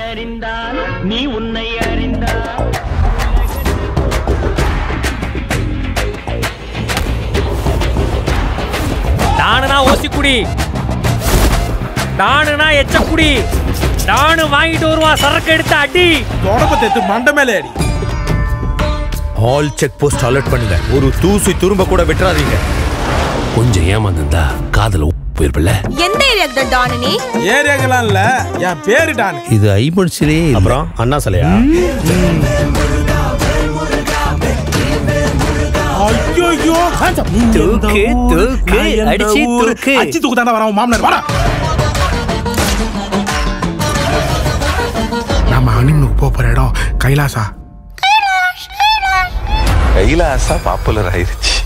அறிந்தால் நீ உன்னை அறிந்தால் டானுனா ஓசிக்குடி டானுனா எச்சக்குடி டானு வாங்கிட்டு வருவான் சரக்கு எடுத்து அடி தொடப்பத்தை எடுத்து மண்டை மேலே அடி ஆல் செக் போஸ்ட் அலர்ட் பண்ணுங்க ஒரு தூசி துரும்ப கூட விட்டுறாதீங்க கொஞ்சம் ஏமாந்துருந்தா காதல போயிருப்பல எந்த ஏரியாக்கு தான் டானு நீ ஏரியாக்கெல்லாம் இல்ல என் பேரு டான் இது ஐபன்சிலே அப்புறம் அண்ணா சிலையா ஐயோ தூக்கு, தூக்கு, அடிச்சு தூக்கு. அடிச்சு தூக்கு தாண்டா வரான் மாமனார் வாடா நம்ம அனிமனுக்கு போக போற இடம் கைலாசா கைலாசா பாப்புலர் ஆயிருச்சு